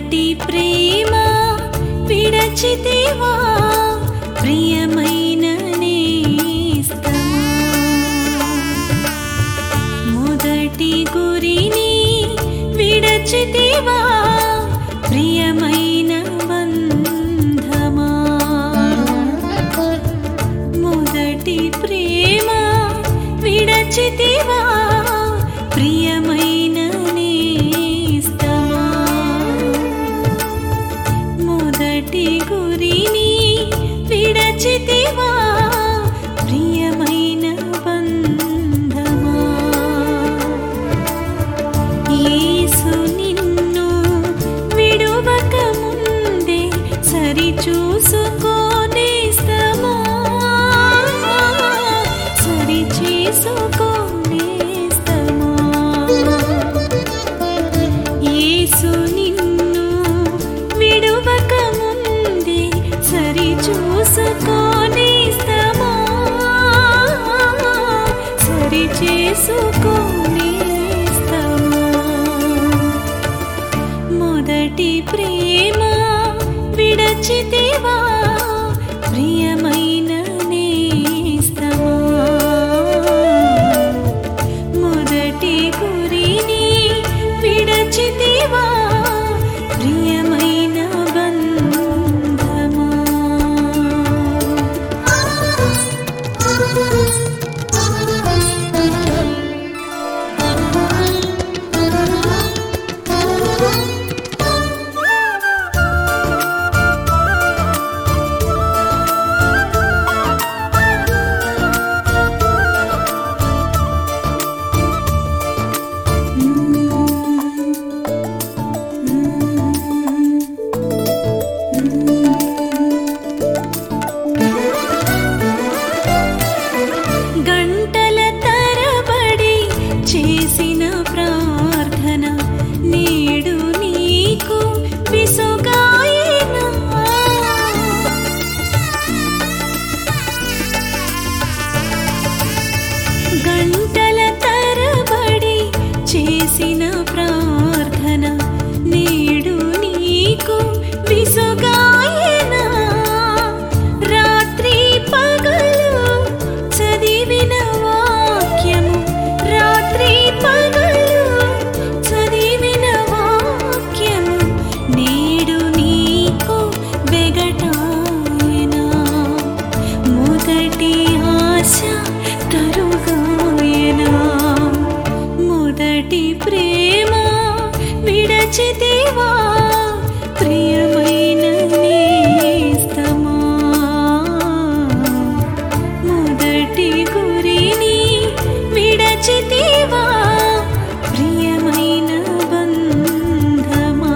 మొదటి ప్రేమ విడచితివా ప్రియమైన నేస్తమా మొదటి గురిని విడచితివా ప్రియమైన బంధమా మొదటి ప్రేమ విడచితివా ప్రియమైన నేస్తమా మొదటి గురిని విడచితివా ప్రియమైన బంధమా యేసు నిన్ను విడువక ముందే సరి చూసుకోనేస్తమా సరి చేసుకోనేస్తమా యేసు నిన్ను విడువక ముందే సరి చూసుకోనేస్తమా సరి చేసుకోనేస్తమా మొదటి ప్రేమ విడచితివా ప్రియమైన నేస్తమా మొదటి గురిని విడచితివా ప్రియమైన బంధమా గంటల తరబడి చేసిన ప్రార్థన నేడు నీకు విసుగాయేనా గంటల తరబడి చేసిన ప్రార్థన నేడు నీకు విసుగాయేనా రాత్రి పగలు చదివిన వాక్యము రాత్రి పగలు చదివిన వాక్యము నేడు నీకు వెగటాయనా మొదటి ఆశ తరుగాయనా మొదటి ప్రేమ విడచితివా ప్రియమైన నేస్తమా మొదటి గురిని విడచితివా ప్రియమైన బంధమా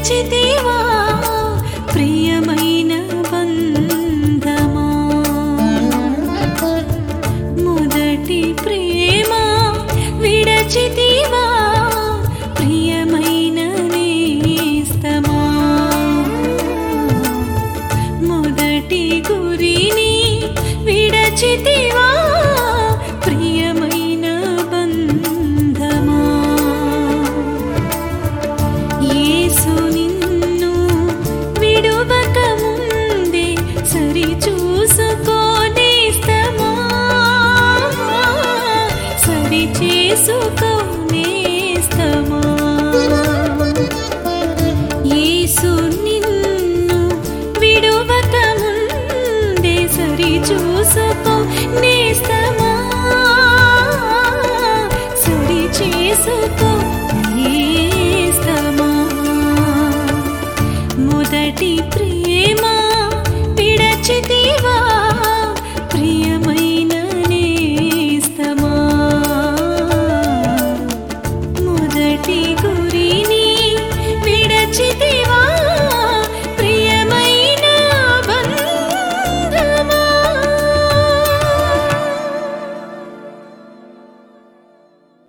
విడచితివా ప్రియమైన బంధమా మొదటి ప్రేమ విడచితివా ప్రియమైన నేస్తమా మొదటి గురిని విడచితివా ప్రియమైన బంధమా యేసు నిన్ను విడువక ముందే సరి చూసుకోనేస్తమా సరి చేసుకోనేస్తమా యేసు నిన్ను విడువక ముందే సరి చూసుకో నేస్తమా సరి చేసుకో